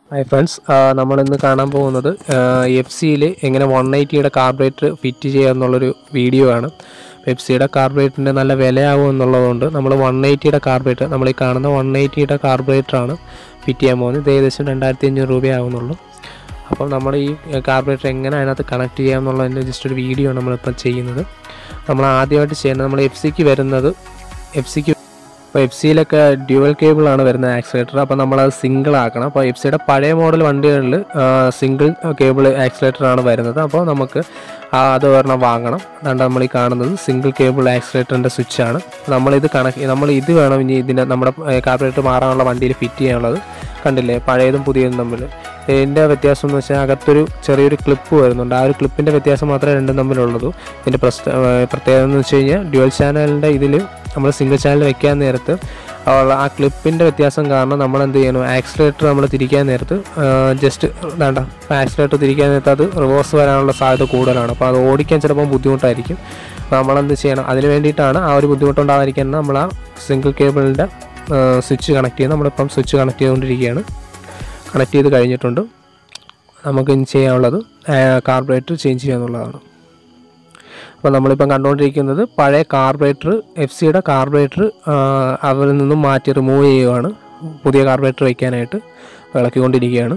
hi friends നമ്മളിന്ന് കാണാൻ പോകുന്നത് എഫ് സിയിൽ എങ്ങനെ വൺ എയ്റ്റിയുടെ കാർബറേറ്റർ ഫിറ്റ് ചെയ്യുക എന്നുള്ളൊരു വീഡിയോ ആണ് എഫ് സിയുടെ കാർബറേറ്ററിൻ്റെ നല്ല വിലയാകും എന്നുള്ളതുകൊണ്ട് നമ്മൾ വൺ എയ്റ്റിയുടെ കാർബറേറ്റർ നമ്മൾ ഈ കാണുന്ന വൺ എയ്റ്റിയുടെ കാർബറേറ്ററാണ് ഫിറ്റ് ചെയ്യാൻ പോകുന്നത് ഇത് ഏകദേശം രണ്ടായിരത്തി അഞ്ഞൂറ് രൂപയാകുന്നുള്ളൂ അപ്പം നമ്മൾ ഈ കാർബറേറ്റർ എങ്ങനെ അതിനകത്ത് കണക്ട് ചെയ്യാം എന്നുള്ളതിൻ്റെ ജസ്റ്റ് ഒരു വീഡിയോ ആണ് നമ്മളിപ്പം ചെയ്യുന്നത് നമ്മൾ ആദ്യമായിട്ട് ചെയ്യുന്നത് നമ്മൾ എഫ് സിക്ക് വരുന്നത് എഫ് സിക്ക് ഇപ്പോൾ എഫ് സിയിലൊക്കെ ഡ്യുവൽ കേബിളാണ് വരുന്ന ആക്സിലേറ്റർ അപ്പോൾ നമ്മളത് സിംഗിൾ ആക്കണം അപ്പോൾ എഫ് സിയുടെ പഴയ മോഡൽ വണ്ടികളിൽ സിംഗിൾ കേബിൾ ആക്സിലേറ്റർ ആണ് വരുന്നത് അപ്പോൾ നമുക്ക് ആ അത് ഒരെണ്ണം വാങ്ങണം അതുകൊണ്ട് നമ്മൾ ഈ കാണുന്നത് സിംഗിൾ കേബിൾ ആക്സിലേറ്ററിൻ്റെ സ്വിച്ചാണ് നമ്മളിത് കണക്ക് നമ്മൾ ഇത് വേണം ഇനി ഇതിൻ്റെ നമ്മുടെ കാർബറേറ്റർ മാറാനുള്ള വണ്ടിയിൽ ഫിറ്റ് ചെയ്യാനുള്ളത് കണ്ടില്ലേ പഴയതും പുതിയതും തമ്മിൽ ഇതിൻ്റെ വ്യത്യാസം എന്ന് വെച്ചാൽ അകത്തൊരു ചെറിയൊരു ക്ലിപ്പ് വരുന്നുണ്ട് ആ ഒരു ക്ലിപ്പിൻ്റെ വ്യത്യാസം മാത്രമേ രണ്ടും തമ്മിലുള്ളൂ ഇതിൻ്റെ പ്രശ്ന പ്രത്യേകത എന്ന് വെച്ച് കഴിഞ്ഞാൽ ഡ്യുവൽ ചാനലിൻ്റെ ഇതിൽ നമ്മൾ സിംഗിൾ ചാനൽ വെക്കാൻ നേരത്ത് ഉള്ള ആ ക്ലിപ്പിൻ്റെ വ്യത്യാസം കാരണം നമ്മൾ എന്ത് ചെയ്യണം ആക്സിലേറ്റർ നമ്മൾ തിരിക്കാൻ നേരത്ത് ജസ്റ്റ് വേണ്ട ആക്സിലേറ്റർ തിരിക്കാൻ നേരത്ത് അത് റിവേഴ്സ് വരാനുള്ള സാധ്യത കൂടുതലാണ് അപ്പോൾ അത് ഓടിക്കാൻ ചിലപ്പോൾ ബുദ്ധിമുട്ടായിരിക്കും അപ്പോൾ നമ്മളെന്ത് ചെയ്യണം അതിന് വേണ്ടിയിട്ടാണ് ആ ഒരു ബുദ്ധിമുട്ടുണ്ടാകാതിരിക്കാൻ നമ്മൾ ആ സിംഗിൾ കേബിളിൻ്റെ സ്വിച്ച് കണക്ട് ചെയ്ത് നമ്മളിപ്പം സ്വിച്ച് കണക്ട് ചെയ്തുകൊണ്ടിരിക്കുകയാണ് കണക്ട് ചെയ്ത് കഴിഞ്ഞിട്ടുണ്ട് നമുക്ക് ഇനി ചെയ്യാനുള്ളത് കാർബറേറ്റർ ചേഞ്ച് ചെയ്യുക എന്നുള്ളതാണ് അപ്പോൾ നമ്മളിപ്പം കണ്ടുകൊണ്ടിരിക്കുന്നത് പഴയ കാർബറേറ്റർ എഫ് സിയുടെ കാർബറേറ്റർ അവരിൽ നിന്നും മാറ്റി റിമൂവ് ചെയ്യുകയാണ് പുതിയ കാർബറേറ്റർ വയ്ക്കാനായിട്ട് ഇളക്കിക്കൊണ്ടിരിക്കുകയാണ്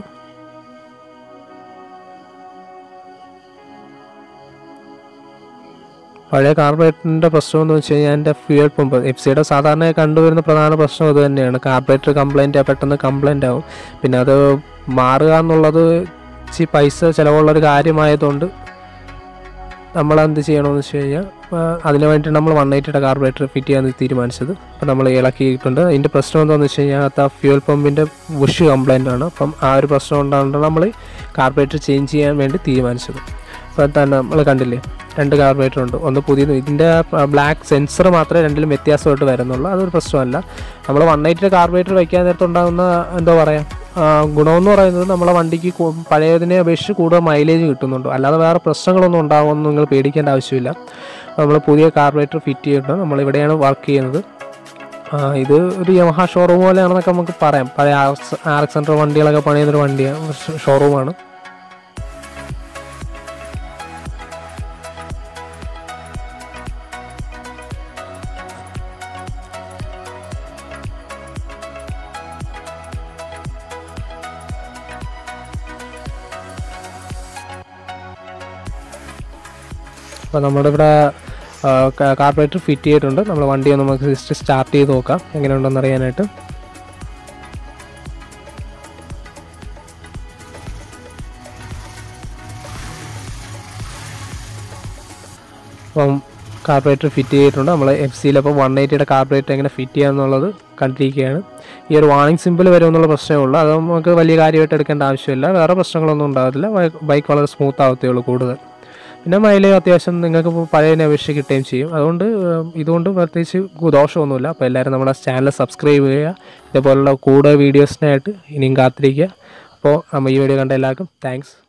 പഴയ കാർബറേറ്ററിൻ്റെ പ്രശ്നം എന്ന് വെച്ച് കഴിഞ്ഞാൽ എൻ്റെ ഫ്യൂൽ പമ്പ് എഫ് സിയുടെ സാധാരണ കണ്ടുവരുന്ന പ്രധാന പ്രശ്നം ഇത് തന്നെയാണ് കാർബറേറ്റർ കംപ്ലൈൻറ്റ് പെട്ടെന്ന് കംപ്ലൈൻ്റ് ആവും പിന്നെ അത് മാറുക എന്നുള്ളത് ഇച്ചിരി പൈസ ചിലവുള്ളൊരു കാര്യമായതുകൊണ്ട് നമ്മൾ എന്ത് ചെയ്യണമെന്ന് വെച്ച് കഴിഞ്ഞാൽ അതിന് വേണ്ടി നമ്മൾ വൺ എയ്റ്റിയുടെ കാർബറേറ്റർ ഫിറ്റ് ചെയ്യാൻ തീരുമാനിച്ചത് അപ്പോൾ നമ്മൾ ഇളക്കിയിട്ടുണ്ട് അതിൻ്റെ പ്രശ്നം എന്താണെന്ന് വെച്ച് കഴിഞ്ഞാൽ അത് ആ ഫ്യൂൽ പമ്പിൻ്റെ ബുഷ് കംപ്ലൈൻ്റ് ആണ് അപ്പം ആ ഒരു പ്രശ്നം കൊണ്ടാണ് നമ്മൾ കാർബറേറ്റർ ചേഞ്ച് ചെയ്യാൻ വേണ്ടി തീരുമാനിച്ചത് അപ്പോൾ തന്നെ നമ്മൾ കണ്ടില്ലേ രണ്ട് കാർബറേറ്റർ ഉണ്ട് ഒന്ന് പുതിയത് ഇതിൻ്റെ ബ്ലാക്ക് സെൻസർ മാത്രമേ രണ്ടിലും വ്യത്യാസമായിട്ട് വരുന്നുള്ളൂ അതൊരു പ്രശ്നമല്ല നമ്മൾ വൺ എയ്റ്റിൻ്റെ കാർബറേറ്റർ വയ്ക്കാൻ നേരത്തെ ഉണ്ടാകുന്ന എന്താ പറയുക ഗുണമെന്ന് പറയുന്നത് നമ്മളെ വണ്ടിക്ക് പഴയതിനെ അപേക്ഷിച്ച് കൂടുതൽ മൈലേജ് കിട്ടുന്നുണ്ട് അല്ലാതെ വേറെ പ്രശ്നങ്ങളൊന്നും ഉണ്ടാകുമെന്ന് നിങ്ങൾ പേടിക്കേണ്ട ആവശ്യമില്ല നമ്മൾ പുതിയ കാർബറേറ്റർ ഫിറ്റ് ചെയ്തിട്ട് നമ്മൾ ഇവിടെയാണ് വർക്ക് ചെയ്യുന്നത് ഇത് ഒരു യമഹ ഷോറൂം പോലെയാണെന്നൊക്കെ നമുക്ക് പറയാം പഴയ R X R X hundred വണ്ടികളൊക്കെ പണിയുന്നൊരു വണ്ടിയാണ് ഷോറൂമാണ് അപ്പോൾ നമ്മുടെ ഇവിടെ കാർബറേറ്റർ ഫിറ്റ് ചെയ്തിട്ടുണ്ട് നമ്മൾ വണ്ടി ഒന്ന് നമുക്ക് ജസ്റ്റ് സ്റ്റാർട്ട് ചെയ്ത് നോക്കാം എങ്ങനെയുണ്ടെന്ന് അറിയാനായിട്ട് അപ്പം കാർബറേറ്റർ ഫിറ്റ് ചെയ്തിട്ടുണ്ട് നമ്മൾ എഫ് സിയിൽ അപ്പോൾ വൺ എയ്റ്റിയുടെ കാർബറേറ്റർ എങ്ങനെ ഫിറ്റ് ചെയ്യുക എന്നുള്ളത് കണ്ടിരിക്കുകയാണ് ഈ ഒരു വാണിംഗ് സിമ്പിൾ വരുമെന്നുള്ള പ്രശ്നമേ ഉള്ളൂ അത് നമുക്ക് വലിയ കാര്യമായിട്ട് എടുക്കേണ്ട ആവശ്യമില്ല വേറെ പ്രശ്നങ്ങളൊന്നും ഉണ്ടാകത്തില്ല ബൈക്ക് വളരെ സ്മൂത്ത് ആവത്തേ ഉള്ളൂ കൂടുതൽ പിന്നെ മൈലേജ് അത്യാവശ്യം നിങ്ങൾക്ക് പഴയതിനെ അപേക്ഷിച്ച് കിട്ടുകയും ചെയ്യും അതുകൊണ്ട് ഇതുകൊണ്ട് പ്രത്യേകിച്ച് ദോഷമൊന്നുമില്ല അപ്പോൾ എല്ലാവരും നമ്മുടെ ചാനൽ സബ്സ്ക്രൈബ് ചെയ്യുക ഇതേപോലുള്ള കൂടുതൽ വീഡിയോസിനായിട്ട് ഇനിയും കാത്തിരിക്കുക അപ്പോൾ നമ്മൾ ഈ വീഡിയോ കണ്ട എല്ലാവർക്കും താങ്ക്സ്